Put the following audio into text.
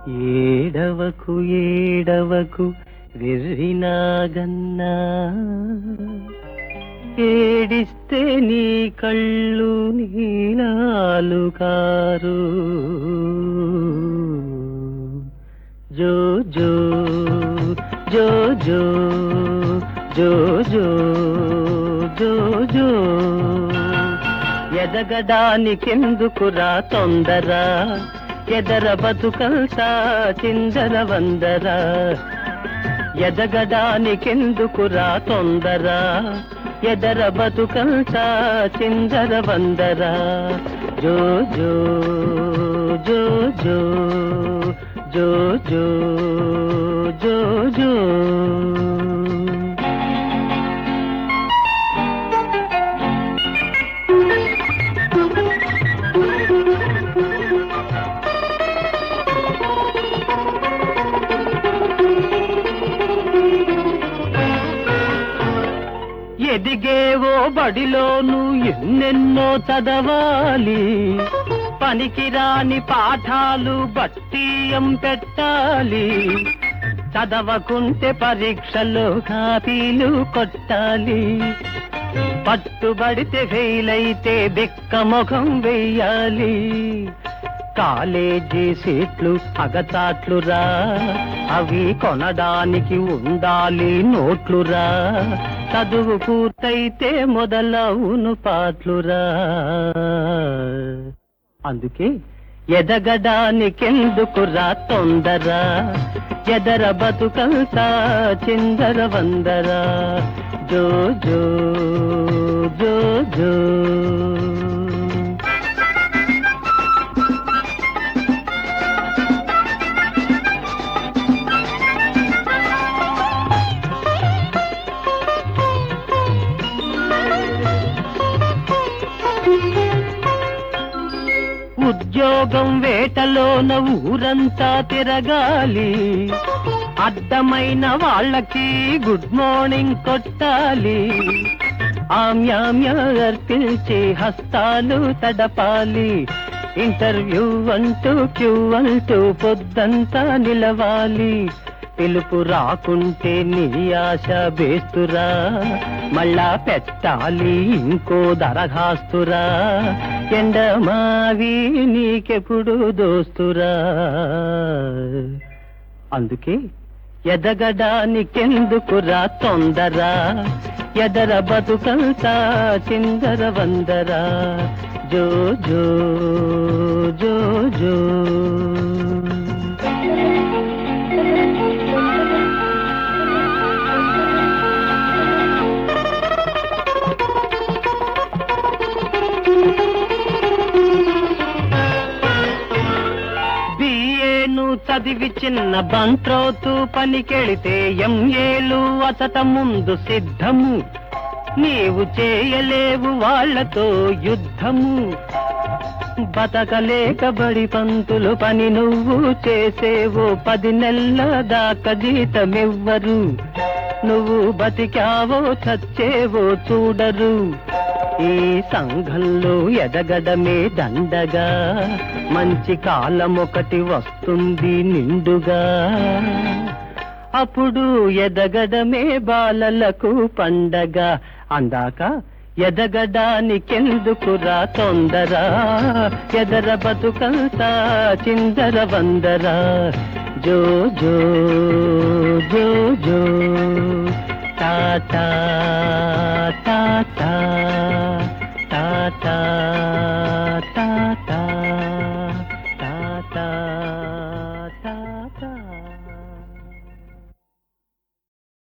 ఏడవకు ఏడవకు వెర్రినాగన్నా ఏడిస్తే నీ కళ్ళు నీలాలు కారు జో జో జో జో జో జో జో జో ఎదగడానికెందుకురా తొందర ఎదర బతుకంతా చిందర వందర ఎదగడానికెందుకురా తొందర ఎదర బతుకంతా చిందర వందర జో జో జో జో జో జో జో జో ఎదిగేవో బడిలోను ఎన్నెన్నో చదవాలి పనికిరాని పాఠాలు బట్టీయం పెట్టాలి చదవకుంటే పరీక్షలో కాపీలు కొట్టాలి పట్టుబడితే ఫెయిల్ అయితే బిక్క ముఖం వెయ్యాలి కాలేజీ సీట్లు అగచాట్లురా అవి కొనడానికి ఉండాలి నోట్లురా చదువు పూర్తయితే మొదలవును పాట్లురా అందుకే ఎదగడానికెందుకురా తొందర ఎదర బతుకంతా చిందర వందర జో జో జో జో ఉద్యోగం వేటలోన ఊరంతా తిరగాలి అడ్డమైన వాళ్ళకి గుడ్ మార్నింగ్ కొట్టాలి ఆమ్యామ్య అర్పించి హస్తాలు తడపాలి ఇంటర్వ్యూ అంటూ క్యూ అంటూ పొద్దంతా నిలవాలి పిలుపు రాకుంటే నీ ఆశ బేస్తురా మళ్ళా పెట్టాలి ఇంకో దరఖాస్తురా ఎండమావి నీకెప్పుడు దోస్తురా అందుకే ఎదగడానికెందుకురా తొందర ఎదర బతుకంతా చిందర వందరా జో జో జో జో బిఏను చదివి చిన్న బంత్రోతు పనికెళితే ఎంఏలు అతట ముందు సిద్ధము నీవు చేయలేవు వాళ్ళతో యుద్ధము బతకలేక బడి పంతులు పని నువ్వు చేసేవో పది నెలల దాకా జీతమివ్వరు నువ్వు బతికావో చచ్చేవో చూడరు ఈ సంఘంలో ఎదగడమే దండగా మంచి కాలం ఒకటి వస్తుంది నిండుగా అప్పుడు ఎదగడమే బాలలకు పండగ అందాక ఎదగడానికెందుకురా తొందర ఎదర బతుకంతా చిందర వందర జో జో జో జో టాటా